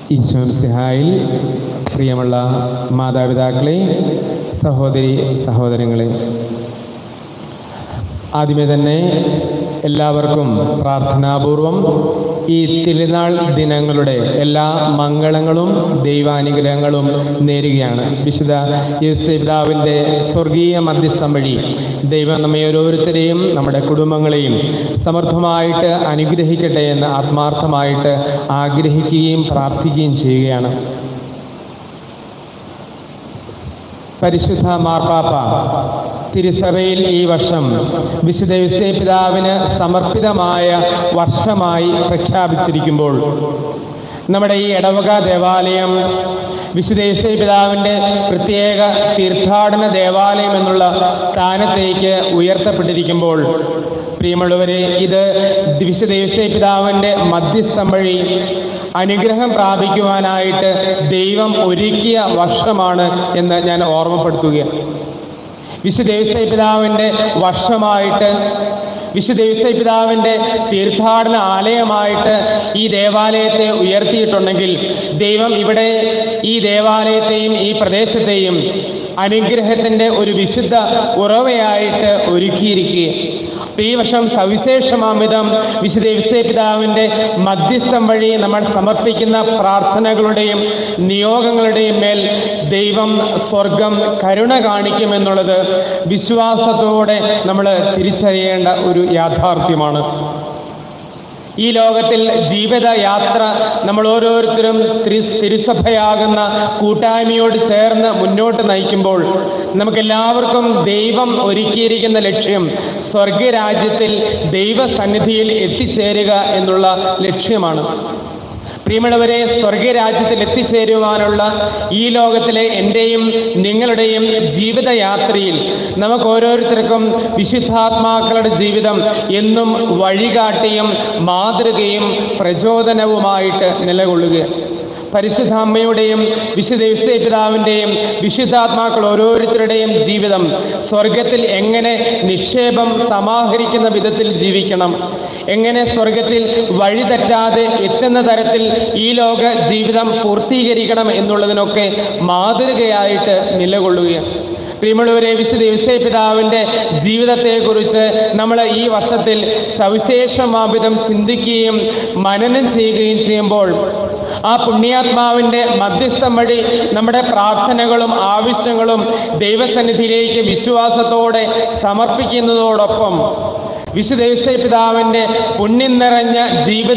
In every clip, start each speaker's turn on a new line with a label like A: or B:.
A: ഈശോം സിഹായിൽ പ്രിയമുള്ള മാതാപിതാക്കളെ സഹോദരി സഹോദരങ്ങളെ ആദ്യമേ തന്നെ എല്ലാവർക്കും പ്രാർത്ഥനാപൂർവം ഈ തിരുനാൾ ദിനങ്ങളുടെ എല്ലാ മംഗളങ്ങളും ദൈവാനുഗ്രഹങ്ങളും നേരുകയാണ് വിശുദ്ധ യേശുപിതാവിൻ്റെ സ്വർഗീയ മധ്യസ്ഥം വഴി ദൈവം നമ്മെ ഓരോരുത്തരെയും നമ്മുടെ കുടുംബങ്ങളെയും സമർത്ഥമായിട്ട് അനുഗ്രഹിക്കട്ടെ എന്ന് ആത്മാർത്ഥമായിട്ട് ആഗ്രഹിക്കുകയും പ്രാർത്ഥിക്കുകയും ചെയ്യുകയാണ് പരിശുദ്ധ മാർപ്പാപ്പ തിരുസഭയിൽ ഈ വർഷം വിശുദ്ധ യുസേ പിതാവിന് സമർപ്പിതമായ വർഷമായി പ്രഖ്യാപിച്ചിരിക്കുമ്പോൾ നമ്മുടെ ഈ ഇടവക ദേവാലയം വിശുദ്ധ യുസേ പിതാവിൻ്റെ പ്രത്യേക തീർത്ഥാടന ദേവാലയം എന്നുള്ള സ്ഥാനത്തേക്ക് ഉയർത്തപ്പെട്ടിരിക്കുമ്പോൾ പ്രിയമുള്ളവരെ ഇത് വിശുദ്ധ യുസേ പിതാവിൻ്റെ മധ്യസ്ഥം വഴി അനുഗ്രഹം പ്രാപിക്കുവാനായിട്ട് ദൈവം ഒരുക്കിയ വർഷമാണ് എന്ന് ഞാൻ ഓർമ്മപ്പെടുത്തുകയാണ് വിശുദ്ധ ദേവസ്വ പിതാവിൻ്റെ വർഷമായിട്ട് വിശുദ്ധ ദേവസ്വ പിതാവിൻ്റെ തീർത്ഥാടന ആലയമായിട്ട് ഈ ദേവാലയത്തെ ഉയർത്തിയിട്ടുണ്ടെങ്കിൽ ദൈവം ഇവിടെ ഈ ദേവാലയത്തെയും ഈ പ്രദേശത്തെയും അനുഗ്രഹത്തിൻ്റെ ഒരു വിശുദ്ധ ഉറവയായിട്ട് ഒരുക്കിയിരിക്കുക ഈ വർഷം സവിശേഷമാമിതം വിശുദ്ധ ദേവസ്വ പിതാവിൻ്റെ മധ്യസ്ഥം വഴി നമ്മൾ സമർപ്പിക്കുന്ന പ്രാർത്ഥനകളുടെയും നിയോഗങ്ങളുടെയും മേൽ ദൈവം സ്വർഗം കരുണ കാണിക്കുമെന്നുള്ളത് വിശ്വാസത്തോടെ നമ്മൾ തിരിച്ചറിയേണ്ട ഒരു യാഥാർത്ഥ്യമാണ് ഈ ലോകത്തിൽ ജീവിത യാത്ര നമ്മൾ ഓരോരുത്തരും തിരു തിരുസഭയാകുന്ന കൂട്ടായ്മയോട് ചേർന്ന് മുന്നോട്ട് നയിക്കുമ്പോൾ നമുക്കെല്ലാവർക്കും ദൈവം ഒരുക്കിയിരിക്കുന്ന ലക്ഷ്യം സ്വർഗരാജ്യത്തിൽ ദൈവസന്നിധിയിൽ എത്തിച്ചേരുക എന്നുള്ള ലക്ഷ്യമാണ് പ്രിയമുള്ളവരെ സ്വർഗരാജ്യത്തിൽ എത്തിച്ചേരുവാനുള്ള ഈ ലോകത്തിലെ എൻ്റെയും നിങ്ങളുടെയും ജീവിതയാത്രയിൽ നമുക്ക് ഓരോരുത്തർക്കും വിശുദ്ധാത്മാക്കളുടെ ജീവിതം എന്നും വഴികാട്ടിയും മാതൃകയും പ്രചോദനവുമായിട്ട് നിലകൊള്ളുകയാണ് പരിശുദ്ധ അമ്മയുടെയും വിശുദ്ധ യുസ്തേ പിതാവിൻ്റെയും വിശുദ്ധാത്മാക്കൾ ഓരോരുത്തരുടെയും ജീവിതം സ്വർഗത്തിൽ എങ്ങനെ നിക്ഷേപം സമാഹരിക്കുന്ന വിധത്തിൽ ജീവിക്കണം എങ്ങനെ സ്വർഗത്തിൽ വഴിതെറ്റാതെ എത്തുന്ന തരത്തിൽ ഈ ലോക ജീവിതം പൂർത്തീകരിക്കണം എന്നുള്ളതിനൊക്കെ മാതൃകയായിട്ട് നിലകൊള്ളുകയാണ് പ്രിയമുള്ളവരെ വിശുദ്ധ യുസേ പിതാവിൻ്റെ ജീവിതത്തെക്കുറിച്ച് നമ്മൾ ഈ വർഷത്തിൽ സവിശേഷമാവിധം ചിന്തിക്കുകയും മനനം ചെയ്യുകയും ചെയ്യുമ്പോൾ ആ പുണ്യാത്മാവിൻ്റെ മധ്യസ്ഥം വഴി നമ്മുടെ പ്രാർത്ഥനകളും ആവശ്യങ്ങളും ദൈവസന്നിധിയിലേക്ക് വിശ്വാസത്തോടെ സമർപ്പിക്കുന്നതോടൊപ്പം വിശുദ്ധ യേശു പിതാവിൻ്റെ പുണ്യം നിറഞ്ഞ ജീവിത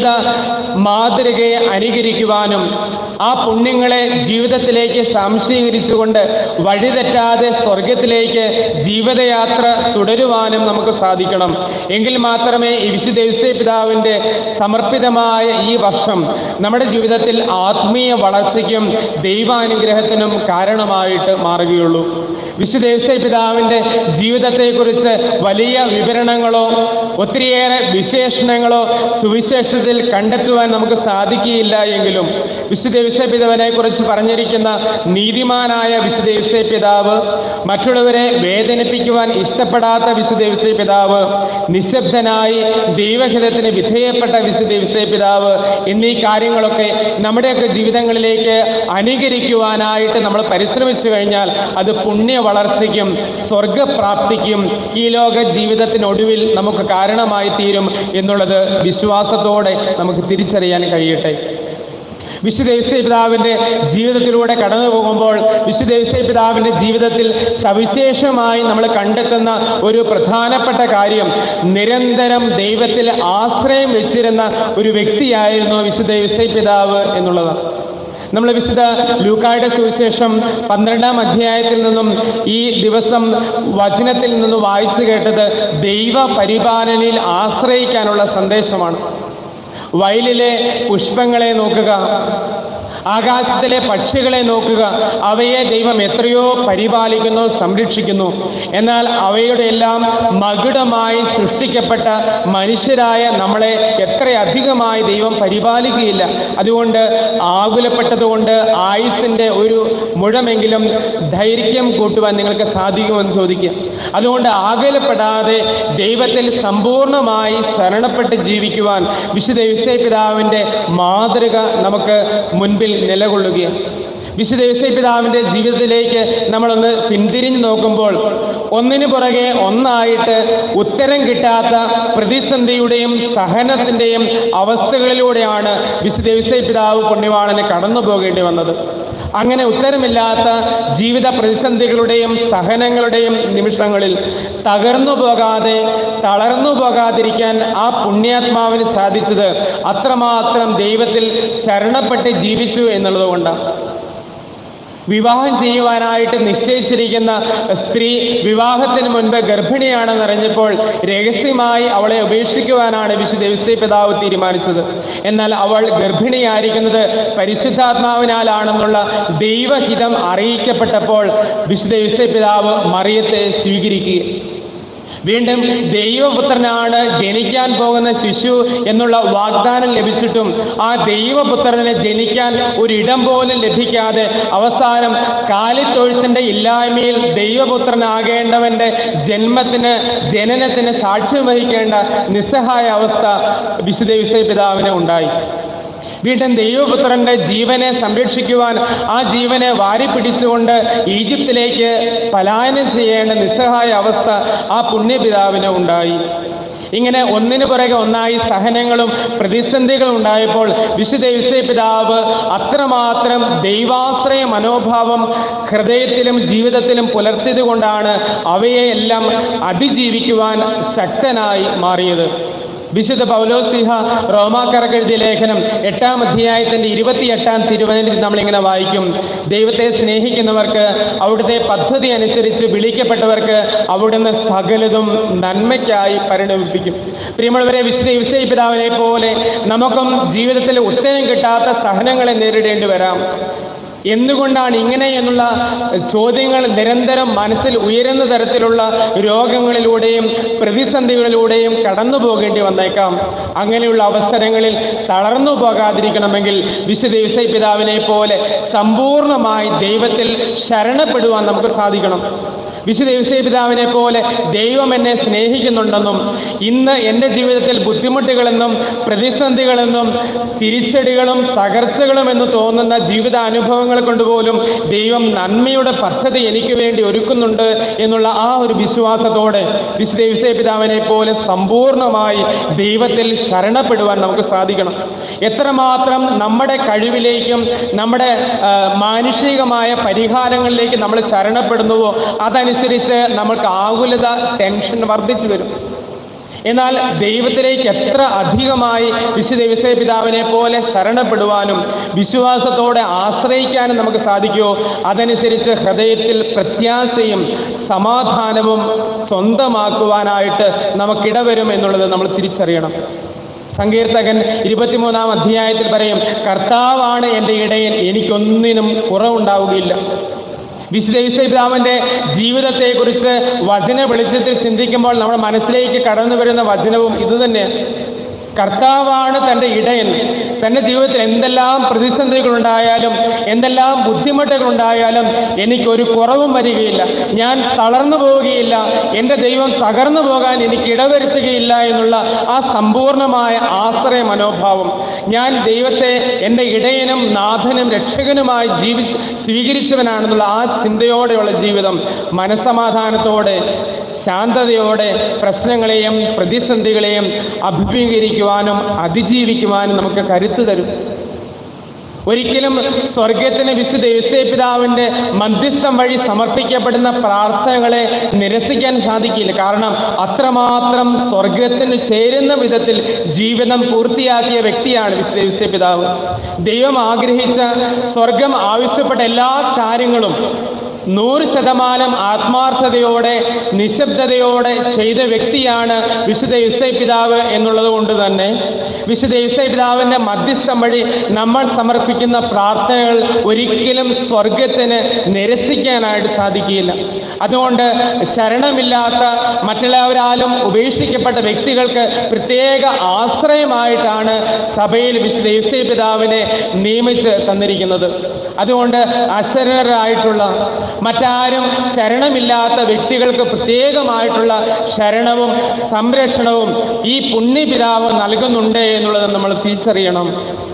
A: മാതൃകയെ അനുകരിക്കുവാനും ആ പുണ്യങ്ങളെ ജീവിതത്തിലേക്ക് സംശീകരിച്ചുകൊണ്ട് വഴിതെറ്റാതെ സ്വർഗത്തിലേക്ക് ജീവിതയാത്ര തുടരുവാനും നമുക്ക് സാധിക്കണം എങ്കിൽ മാത്രമേ ഈ വിശുദ്ധ യേശു പിതാവിൻ്റെ സമർപ്പിതമായ ഈ വർഷം നമ്മുടെ ജീവിതത്തിൽ ആത്മീയ വളർച്ചയ്ക്കും ദൈവാനുഗ്രഹത്തിനും കാരണമായിട്ട് മാറുകയുള്ളൂ വിശുദ്ധ യേശു പിതാവിൻ്റെ ജീവിതത്തെക്കുറിച്ച് വലിയ വിവരണങ്ങളോ ഒത്തിരിയേറെ വിശേഷണങ്ങളോ സുവിശേഷത്തിൽ കണ്ടെത്തുവാൻ നമുക്ക് സാധിക്കുകയില്ല എങ്കിലും വിശുദ്ധ യേശു പിതാവിനെ കുറിച്ച് പറഞ്ഞിരിക്കുന്ന നീതിമാനായ വിശുദ്ധ യേശു പിതാവ് മറ്റുള്ളവരെ വേദനിപ്പിക്കുവാൻ ഇഷ്ടപ്പെടാത്ത വിശുദ്ധ യേശു പിതാവ് നിശബ്ദനായി ദൈവഹിതത്തിന് വിധേയപ്പെട്ട വിശുദ്ധ യേശു പിതാവ് എന്നീ കാര്യങ്ങളൊക്കെ നമ്മുടെയൊക്കെ ജീവിതങ്ങളിലേക്ക് അനുകരിക്കുവാനായിട്ട് നമ്മൾ പരിശ്രമിച്ചു കഴിഞ്ഞാൽ അത് പുണ്യ വളർച്ചയ്ക്കും സ്വർഗപ്രാപ്തിക്കും ഈ ലോക ജീവിതത്തിനൊടുവിൽ നമുക്ക് കാരണമായി തീരും എന്നുള്ളത് വിശ്വാസത്തോടെ നമുക്ക് തിരിച്ചറിയാൻ കഴിയട്ടെ വിശുദ്ധ യേശു പിതാവിൻ്റെ ജീവിതത്തിലൂടെ കടന്നു പോകുമ്പോൾ വിശുദ്ധ യേശു പിതാവിൻ്റെ ജീവിതത്തിൽ സവിശേഷമായി നമ്മൾ കണ്ടെത്തുന്ന ഒരു പ്രധാനപ്പെട്ട കാര്യം നിരന്തരം ദൈവത്തിൽ ആശ്രയം വെച്ചിരുന്ന ഒരു വ്യക്തിയായിരുന്നു വിശുദ്ധ യേശു പിതാവ് എന്നുള്ളതാണ് നമ്മൾ വിശുദ്ധ ലൂക്കായുടെ സുവിശേഷം പന്ത്രണ്ടാം അധ്യായത്തിൽ നിന്നും ഈ ദിവസം വചനത്തിൽ നിന്നും വായിച്ചു കേട്ടത് ദൈവ പരിപാലനയിൽ ആശ്രയിക്കാനുള്ള സന്ദേശമാണ് വയലിലെ പുഷ്പങ്ങളെ നോക്കുക ആകാശത്തിലെ പക്ഷികളെ നോക്കുക അവയെ ദൈവം എത്രയോ പരിപാലിക്കുന്നു സംരക്ഷിക്കുന്നു എന്നാൽ അവയുടെ എല്ലാം മകുടമായി സൃഷ്ടിക്കപ്പെട്ട മനുഷ്യരായ നമ്മളെ എത്രയധികമായി ദൈവം പരിപാലിക്കുകയില്ല അതുകൊണ്ട് ആകുലപ്പെട്ടതുകൊണ്ട് ആയുസിൻ്റെ ഒരു മുഴമെങ്കിലും ദൈർഘ്യം കൂട്ടുവാൻ നിങ്ങൾക്ക് സാധിക്കുമെന്ന് ചോദിക്കുക അതുകൊണ്ട് ആകുലപ്പെടാതെ ദൈവത്തിൽ സമ്പൂർണ്ണമായി ശരണപ്പെട്ട് ജീവിക്കുവാൻ വിശുദ്ധ യുസേ പിതാവിൻ്റെ മാതൃക നമുക്ക് മുൻപിൽ മുൻപിൽ നിലകൊള്ളുകയാണ് വിശുദ്ധ യേശു പിതാവിൻ്റെ ജീവിതത്തിലേക്ക് നമ്മളൊന്ന് പിന്തിരിഞ്ഞു നോക്കുമ്പോൾ ഒന്നിനു പുറകെ ഒന്നായിട്ട് ഉത്തരം കിട്ടാത്ത പ്രതിസന്ധിയുടെയും സഹനത്തിൻ്റെയും അവസ്ഥകളിലൂടെയാണ് വിശുദ്ധ യേശു പിതാവ് പുണ്യവാളന് കടന്നു പോകേണ്ടി വന്നത് അങ്ങനെ ഉത്തരമില്ലാത്ത ജീവിത പ്രതിസന്ധികളുടെയും സഹനങ്ങളുടെയും നിമിഷങ്ങളിൽ തകർന്നു പോകാതെ തളർന്നു പോകാതിരിക്കാൻ ആ പുണ്യാത്മാവിന് സാധിച്ചത് അത്രമാത്രം ദൈവത്തിൽ ശരണപ്പെട്ട് ജീവിച്ചു എന്നുള്ളതുകൊണ്ടാണ് വിവാഹം ചെയ്യുവാനായിട്ട് നിശ്ചയിച്ചിരിക്കുന്ന സ്ത്രീ വിവാഹത്തിന് മുൻപ് ഗർഭിണിയാണെന്ന് അറിഞ്ഞപ്പോൾ രഹസ്യമായി അവളെ ഉപേക്ഷിക്കുവാനാണ് വിശുദ്ധ ദേവസ്വ പിതാവ് തീരുമാനിച്ചത് എന്നാൽ അവൾ ഗർഭിണിയായിരിക്കുന്നത് പരിശുദ്ധാത്മാവിനാലാണെന്നുള്ള ദൈവഹിതം അറിയിക്കപ്പെട്ടപ്പോൾ വിശുദ്ധ ദേവസ്വ പിതാവ് മറിയത്തെ സ്വീകരിക്കുക വീണ്ടും ദൈവപുത്രനാണ് ജനിക്കാൻ പോകുന്ന ശിശു എന്നുള്ള വാഗ്ദാനം ലഭിച്ചിട്ടും ആ ദൈവപുത്രനെ ജനിക്കാൻ ഒരിടം പോലും ലഭിക്കാതെ അവസാനം കാലിത്തൊഴുത്തിൻ്റെ ഇല്ലായ്മയിൽ ദൈവപുത്രനാകേണ്ടവൻ്റെ ജന്മത്തിന് ജനനത്തിന് സാക്ഷ്യം വഹിക്കേണ്ട നിസ്സഹായ അവസ്ഥ വിശുദ്ധ വിശുദ്ധ പിതാവിന് ഉണ്ടായി വീണ്ടും ദൈവപുത്രന്റെ ജീവനെ സംരക്ഷിക്കുവാൻ ആ ജീവനെ വാരിപ്പിടിച്ചുകൊണ്ട് ഈജിപ്തിലേക്ക് പലായനം ചെയ്യേണ്ട നിസ്സഹായ അവസ്ഥ ആ പുണ്യപിതാവിന് ഉണ്ടായി ഇങ്ങനെ ഒന്നിനു പുറകെ ഒന്നായി സഹനങ്ങളും പ്രതിസന്ധികളും ഉണ്ടായപ്പോൾ വിശുദ്ധ യേശു പിതാവ് അത്രമാത്രം ദൈവാശ്രയ മനോഭാവം ഹൃദയത്തിലും ജീവിതത്തിലും പുലർത്തിയത് കൊണ്ടാണ് അവയെല്ലാം അതിജീവിക്കുവാൻ ശക്തനായി മാറിയത് വിശുദ്ധ പൗലോസിഹ റോമാക്കർക്ക് എഴുതിയ ലേഖനം എട്ടാം അധ്യായത്തിൻ്റെ ഇരുപത്തിയെട്ടാം തിരുവനന്തപുരത്തിൽ നമ്മളിങ്ങനെ വായിക്കും ദൈവത്തെ സ്നേഹിക്കുന്നവർക്ക് അവിടുത്തെ പദ്ധതി അനുസരിച്ച് വിളിക്കപ്പെട്ടവർക്ക് അവിടുന്ന് സകലതും നന്മയ്ക്കായി പരിണമിപ്പിക്കും പ്രിയമുള്ളവരെ വിശുദ്ധ യുസൈ പിതാവിനെ പോലെ നമുക്കും ജീവിതത്തിൽ ഉത്തരം കിട്ടാത്ത സഹനങ്ങളെ നേരിടേണ്ടി വരാം എന്തുകൊണ്ടാണ് ഇങ്ങനെ എന്നുള്ള ചോദ്യങ്ങൾ നിരന്തരം മനസ്സിൽ ഉയരുന്ന തരത്തിലുള്ള രോഗങ്ങളിലൂടെയും പ്രതിസന്ധികളിലൂടെയും കടന്നു പോകേണ്ടി വന്നേക്കാം അങ്ങനെയുള്ള അവസരങ്ങളിൽ തളർന്നു പോകാതിരിക്കണമെങ്കിൽ വിശുദ്ധ യുസൈ പിതാവിനെ പോലെ സമ്പൂർണ്ണമായി ദൈവത്തിൽ ശരണപ്പെടുവാൻ നമുക്ക് സാധിക്കണം വിശുദ്ധ യേശു പിതാവിനെ പോലെ ദൈവം എന്നെ സ്നേഹിക്കുന്നുണ്ടെന്നും ഇന്ന് എൻ്റെ ജീവിതത്തിൽ ബുദ്ധിമുട്ടുകളെന്നും പ്രതിസന്ധികളെന്നും തിരിച്ചടികളും തകർച്ചകളും എന്ന് തോന്നുന്ന ജീവിതാനുഭവങ്ങൾ കൊണ്ടുപോലും ദൈവം നന്മയുടെ പദ്ധതി എനിക്ക് വേണ്ടി ഒരുക്കുന്നുണ്ട് എന്നുള്ള ആ ഒരു വിശ്വാസത്തോടെ വിശുദ്ധ യേശു പിതാവിനെ പോലെ സമ്പൂർണ്ണമായി ദൈവത്തിൽ ശരണപ്പെടുവാൻ നമുക്ക് സാധിക്കണം എത്രമാത്രം നമ്മുടെ കഴിവിലേക്കും നമ്മുടെ ആ, മാനുഷികമായ പരിഹാരങ്ങളിലേക്ക് നമ്മൾ ശരണപ്പെടുന്നുവോ അതനുസരിച്ച് നമ്മൾക്ക് ആകുലത ടെൻഷൻ വർദ്ധിച്ചു വരും എന്നാൽ ദൈവത്തിലേക്ക് എത്ര അധികമായി വിശുദ്ധ ദേവസ്വ പിതാവിനെ പോലെ ശരണപ്പെടുവാനും വിശ്വാസത്തോടെ ആശ്രയിക്കാനും നമുക്ക് സാധിക്കുമോ അതനുസരിച്ച് ഹൃദയത്തിൽ പ്രത്യാശയും സമാധാനവും സ്വന്തമാക്കുവാനായിട്ട് നമുക്കിടവരും എന്നുള്ളത് നമ്മൾ തിരിച്ചറിയണം സങ്കീർത്തകൻ ഇരുപത്തിമൂന്നാം അധ്യായത്തിൽ പറയും കർത്താവാണ് എൻ്റെ ഇടയൻ എനിക്കൊന്നിനും കുറവുണ്ടാവുകയില്ല വിശുദ്ധ പിതാവിൻ്റെ ജീവിതത്തെക്കുറിച്ച് വചന വെളിച്ചത്തിൽ ചിന്തിക്കുമ്പോൾ നമ്മുടെ മനസ്സിലേക്ക് കടന്നു വരുന്ന വചനവും ഇതുതന്നെയാണ് കർത്താവാണ് തൻ്റെ ഇടയൻ തൻ്റെ ജീവിതത്തിൽ എന്തെല്ലാം പ്രതിസന്ധികളുണ്ടായാലും എന്തെല്ലാം ബുദ്ധിമുട്ടുകളുണ്ടായാലും എനിക്കൊരു കുറവും വരികയില്ല ഞാൻ തളർന്നു പോവുകയില്ല എൻ്റെ ദൈവം തകർന്നു പോകാൻ എനിക്ക് ഇടവരുത്തുകയില്ല എന്നുള്ള ആ സമ്പൂർണമായ ആശ്രയ മനോഭാവം ഞാൻ ദൈവത്തെ എൻ്റെ ഇടയനും നാഥനും രക്ഷകനുമായി ജീവിച്ച് സ്വീകരിച്ചവനാണെന്നുള്ള ആ ചിന്തയോടെയുള്ള ജീവിതം മനസ്സമാധാനത്തോടെ ശാന്തതയോടെ പ്രശ്നങ്ങളെയും പ്രതിസന്ധികളെയും അഭിമുഖീകരിക്കുവാനും അതിജീവിക്കുവാനും നമുക്ക് കരുത്ത് തരും ഒരിക്കലും സ്വർഗത്തിന് വിശുദ്ധ യേശുദൈവ പിതാവിൻ്റെ മധ്യസ്ഥം വഴി സമർപ്പിക്കപ്പെടുന്ന പ്രാർത്ഥനകളെ നിരസിക്കാൻ സാധിക്കില്ല കാരണം അത്രമാത്രം സ്വർഗത്തിന് ചേരുന്ന വിധത്തിൽ ജീവിതം പൂർത്തിയാക്കിയ വ്യക്തിയാണ് വിശുദ്ധ യേശുദൈവ പിതാവ് ദൈവം ആഗ്രഹിച്ച സ്വർഗം ആവശ്യപ്പെട്ട എല്ലാ കാര്യങ്ങളും നൂറ് ശതമാനം ആത്മാർത്ഥതയോടെ നിശബ്ദതയോടെ ചെയ്ത വ്യക്തിയാണ് വിശുദ്ധ യുസൈ പിതാവ് എന്നുള്ളത് കൊണ്ട് തന്നെ വിശുദ്ധ യുസൈ പിതാവിൻ്റെ മധ്യസ്ഥം വഴി നമ്മൾ സമർപ്പിക്കുന്ന പ്രാർത്ഥനകൾ ഒരിക്കലും സ്വർഗത്തിന് നിരസിക്കാനായിട്ട് സാധിക്കില്ല അതുകൊണ്ട് ശരണമില്ലാത്ത മറ്റുള്ളവരാലും ഉപേക്ഷിക്കപ്പെട്ട വ്യക്തികൾക്ക് പ്രത്യേക ആശ്രയമായിട്ടാണ് സഭയിൽ വിശുദ്ധ യുസൈ പിതാവിനെ നിയമിച്ച് തന്നിരിക്കുന്നത് അതുകൊണ്ട് അശരണരായിട്ടുള്ള മറ്റാരും ശരണമില്ലാത്ത വ്യക്തികൾക്ക് പ്രത്യേകമായിട്ടുള്ള ശരണവും സംരക്ഷണവും ഈ പുണ്യപിതാവ് നൽകുന്നുണ്ട് എന്നുള്ളത് നമ്മൾ തിരിച്ചറിയണം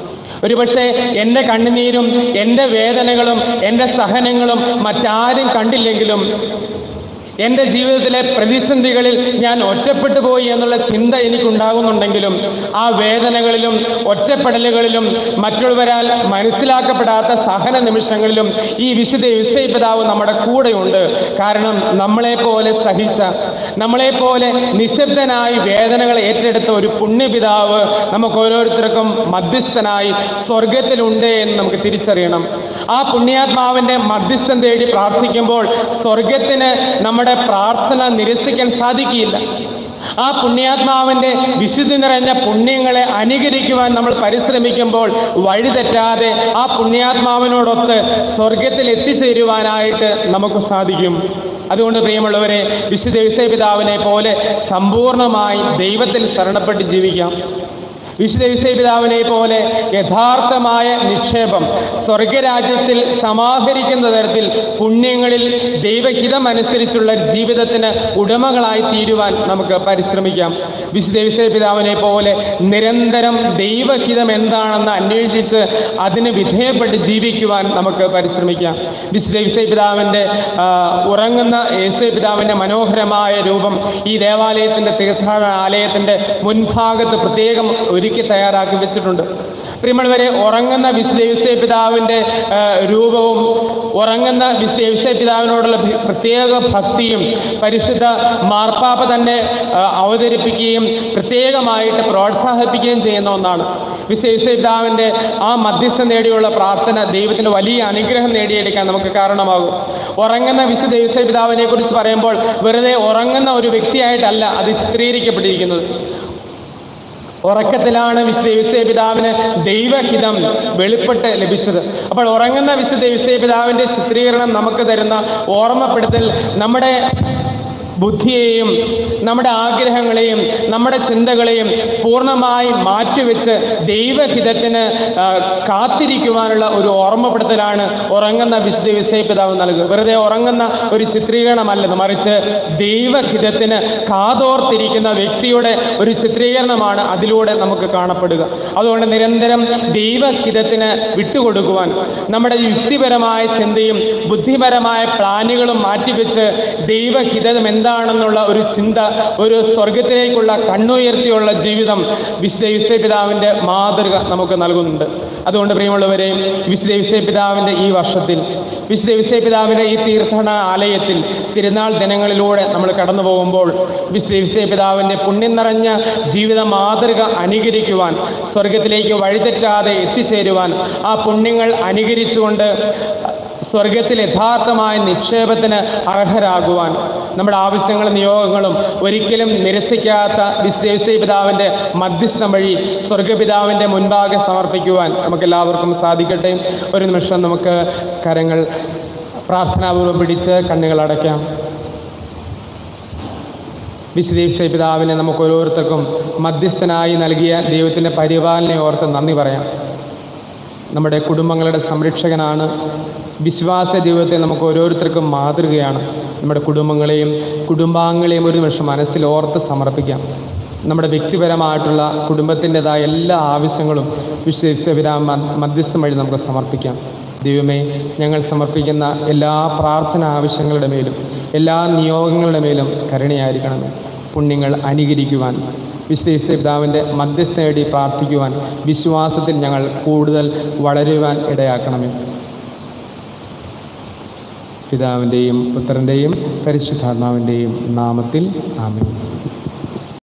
A: ഒരുപക്ഷെ എൻ്റെ കണ്ണുനീരും എൻ്റെ വേദനകളും എൻ്റെ സഹനങ്ങളും മറ്റാരും കണ്ടില്ലെങ്കിലും എൻ്റെ ജീവിതത്തിലെ പ്രതിസന്ധികളിൽ ഞാൻ ഒറ്റപ്പെട്ടു പോയി എന്നുള്ള ചിന്ത എനിക്കുണ്ടാകുന്നുണ്ടെങ്കിലും ആ വേദനകളിലും ഒറ്റപ്പെടലുകളിലും മറ്റുള്ളവരാൽ മനസ്സിലാക്കപ്പെടാത്ത സഹന നിമിഷങ്ങളിലും ഈ വിശുദ്ധ യുസൈ പിതാവ് നമ്മുടെ കൂടെയുണ്ട് കാരണം നമ്മളെപ്പോലെ സഹിച്ച നമ്മളെപ്പോലെ നിശബ്ദനായി വേദനകൾ ഏറ്റെടുത്ത ഒരു പുണ്യപിതാവ് നമുക്ക് ഓരോരുത്തർക്കും മധ്യസ്ഥനായി സ്വർഗത്തിലുണ്ട് എന്ന് നമുക്ക് തിരിച്ചറിയണം ആ പുണ്യാത്മാവിൻ്റെ മധ്യസ്ഥം തേടി പ്രാർത്ഥിക്കുമ്പോൾ സ്വർഗത്തിന് നമ്മുടെ പ്രാർത്ഥന നിരസിക്കാൻ സാധിക്കില്ല ആ പുണ്യാത്മാവിൻ്റെ വിശുദ്ധി നിറഞ്ഞ പുണ്യങ്ങളെ അനുകരിക്കുവാൻ നമ്മൾ പരിശ്രമിക്കുമ്പോൾ വഴിതെറ്റാതെ ആ പുണ്യാത്മാവിനോടൊത്ത് സ്വർഗത്തിൽ എത്തിച്ചേരുവാനായിട്ട് നമുക്ക് സാധിക്കും അതുകൊണ്ട് പ്രിയമുള്ളവരെ വിശുദ്ധ യേശുദൈവ പിതാവിനെ പോലെ സമ്പൂർണ്ണമായി ദൈവത്തിൽ ശരണപ്പെട്ട് ജീവിക്കാം വിശുദ്ധ യേശുദൈവ പിതാവിനെ പോലെ യഥാർത്ഥമായ നിക്ഷേപം സ്വർഗരാജ്യത്തിൽ സമാഹരിക്കുന്ന തരത്തിൽ പുണ്യങ്ങളിൽ ദൈവഹിതമനുസരിച്ചുള്ള ജീവിതത്തിന് ഉടമകളായി തീരുവാൻ നമുക്ക് പരിശ്രമിക്കാം വിശുദ്ധ യേശുദൈവ പിതാവിനെ പോലെ നിരന്തരം ദൈവഹിതം എന്താണെന്ന് അന്വേഷിച്ച് അതിന് വിധേയപ്പെട്ട് ജീവിക്കുവാൻ നമുക്ക് പരിശ്രമിക്കാം വിശുദ്ധ യേശുദൈവ പിതാവിൻ്റെ ആ, ഉറങ്ങുന്ന യേശുദൈവ പിതാവിൻ്റെ മനോഹരമായ രൂപം ഈ ദേവാലയത്തിൻ്റെ തീർത്ഥാടന ആലയത്തിൻ്റെ മുൻഭാഗത്ത് പ്രത്യേകം ഒരുക്കി തയ്യാറാക്കി വെച്ചിട്ടുണ്ട് പ്രിയമുള്ളവരെ ഉറങ്ങുന്ന വിശുദ്ധ യേശുദൈവ പിതാവിൻ്റെ ആ, രൂപവും ഉറങ്ങുന്ന വിശുദ്ധ യേശുദൈവ പിതാവിനോടുള്ള ഭി- പ്രത്യേക ഭക്തിയും പരിശുദ്ധ മാർപ്പാപ്പ തന്നെ ആ, അവതരിപ്പിക്കുകയും പ്രത്യേകമായിട്ട് പ്രോത്സാഹിപ്പിക്കുകയും ചെയ്യുന്ന ഒന്നാണ് വിശുദ്ധ യേശുദൈവ പിതാവിൻ്റെ ആ മധ്യസ്ഥം നേടിയുള്ള പ്രാർത്ഥന ദൈവത്തിൻ്റെ വലിയ അനുഗ്രഹം നേടിയെടുക്കാൻ നമുക്ക് കാരണമാകും ഉറങ്ങുന്ന വിശുദ്ധ യേശുദൈവ പിതാവിനെ കുറിച്ച് പറയുമ്പോൾ വെറുതെ ഉറങ്ങുന്ന ഒരു വ്യക്തിയായിട്ടല്ല അത് ചിത്രീകരിക്കപ്പെട്ടിരിക്കുന്നത് ഉറക്കത്തിലാണ് വിശുദ്ധ യുസേ പിതാവിന് ദൈവഹിതം വെളിപ്പെട്ട് ലഭിച്ചത് അപ്പോൾ ഉറങ്ങുന്ന വിശുദ്ധ യുസേ പിതാവിൻ്റെ ചിത്രീകരണം നമുക്ക് തരുന്ന ഓർമ്മപ്പെടുത്തൽ നമ്മുടെ ബുദ്ധിയെയും നമ്മുടെ ആഗ്രഹങ്ങളെയും നമ്മുടെ ചിന്തകളെയും പൂർണ്ണമായി മാറ്റിവെച്ച് ദൈവഹിതത്തിന് ആ, കാത്തിരിക്കുവാനുള്ള ഒരു ഓർമ്മപ്പെടുത്തലാണ് ഉറങ്ങുന്ന വിശുദ്ധ വിസയ പിതാവ് നൽകുക വെറുതെ ഉറങ്ങുന്ന ഒരു ചിത്രീകരണമല്ലെന്ന് മറിച്ച് ദൈവഹിതത്തിന് കാതോർത്തിരിക്കുന്ന വ്യക്തിയുടെ ഒരു ചിത്രീകരണമാണ് അതിലൂടെ നമുക്ക് കാണപ്പെടുക അതുകൊണ്ട് നിരന്തരം ദൈവഹിതത്തിന് വിട്ടുകൊടുക്കുവാൻ നമ്മുടെ യുക്തിപരമായ ചിന്തയും ബുദ്ധിപരമായ പ്ലാനുകളും മാറ്റിവെച്ച് ദൈവഹിതം എന്താണെന്നുള്ള ഒരു ചിന്ത ഒരു സ്വർഗത്തിലേക്കുള്ള കണ്ണുയർത്തിയുള്ള ജീവിതം വിശുദ്ധ യുസേ പിതാവിൻ്റെ മാതൃക നമുക്ക് നൽകുന്നുണ്ട് അതുകൊണ്ട് പ്രിയമുള്ളവരെ വിശുദ്ധ യുസേ പിതാവിൻ്റെ ഈ വർഷത്തിൽ വിശുദ്ധ യുസേ പിതാവിൻ്റെ ഈ തീർത്ഥാടന ആലയത്തിൽ തിരുനാൾ ദിനങ്ങളിലൂടെ നമ്മൾ കടന്നു പോകുമ്പോൾ വിശുദ്ധ യുസേ പിതാവിൻ്റെ പുണ്യം നിറഞ്ഞ ജീവിത മാതൃക അനുകരിക്കുവാൻ സ്വർഗത്തിലേക്ക് വഴിതെറ്റാതെ എത്തിച്ചേരുവാൻ ആ പുണ്യങ്ങൾ അനുകരിച്ചുകൊണ്ട് സ്വർഗത്തിൽ യഥാർത്ഥമായ നിക്ഷേപത്തിന് അർഹരാകുവാൻ നമ്മുടെ ആവശ്യങ്ങളും നിയോഗങ്ങളും ഒരിക്കലും നിരസിക്കാത്ത വിശ്വേശ്വര പിതാവിൻ്റെ മധ്യസ്ഥം വഴി സ്വർഗപിതാവിൻ്റെ മുൻപാകെ സമർപ്പിക്കുവാൻ നമുക്കെല്ലാവർക്കും സാധിക്കട്ടെ ഒരു നിമിഷം നമുക്ക് കരങ്ങൾ പ്രാർത്ഥനാപൂർവ്വം പിടിച്ച് കണ്ണുകൾ അടയ്ക്കാം വിശുദ്ധ പിതാവിനെ നമുക്ക് ഓരോരുത്തർക്കും മധ്യസ്ഥനായി നൽകിയ ദൈവത്തിൻ്റെ പരിപാലനയെ ഓർത്ത് നന്ദി പറയാം നമ്മുടെ കുടുംബങ്ങളുടെ സംരക്ഷകനാണ് വിശ്വാസ ജീവിതത്തെ നമുക്ക് ഓരോരുത്തർക്കും മാതൃകയാണ് നമ്മുടെ കുടുംബങ്ങളെയും കുടുംബാംഗങ്ങളെയും ഒരു നിമിഷം മനസ്സിൽ ഓർത്ത് സമർപ്പിക്കാം നമ്മുടെ വ്യക്തിപരമായിട്ടുള്ള കുടുംബത്തിൻ്റെതായ എല്ലാ ആവശ്യങ്ങളും വിശ്വസിച്ച മധ്യസ്ഥം വഴി നമുക്ക് സമർപ്പിക്കാം ദൈവമേ ഞങ്ങൾ സമർപ്പിക്കുന്ന എല്ലാ പ്രാർത്ഥന ആവശ്യങ്ങളുടെ മേലും എല്ലാ നിയോഗങ്ങളുടെ മേലും കരുണയായിരിക്കണമേ പുണ്യങ്ങൾ അനുകരിക്കുവാൻ വിശുദ്ധ പിതാവിൻ്റെ മധ്യസ്ഥ നേടി പ്രാർത്ഥിക്കുവാൻ വിശ്വാസത്തിൽ ഞങ്ങൾ കൂടുതൽ വളരുവാൻ ഇടയാക്കണമേ പിതാവിൻ്റെയും പുത്രൻ്റെയും പരിശുദ്ധാത്മാവിൻ്റെയും നാമത്തിൽ ആമേൻ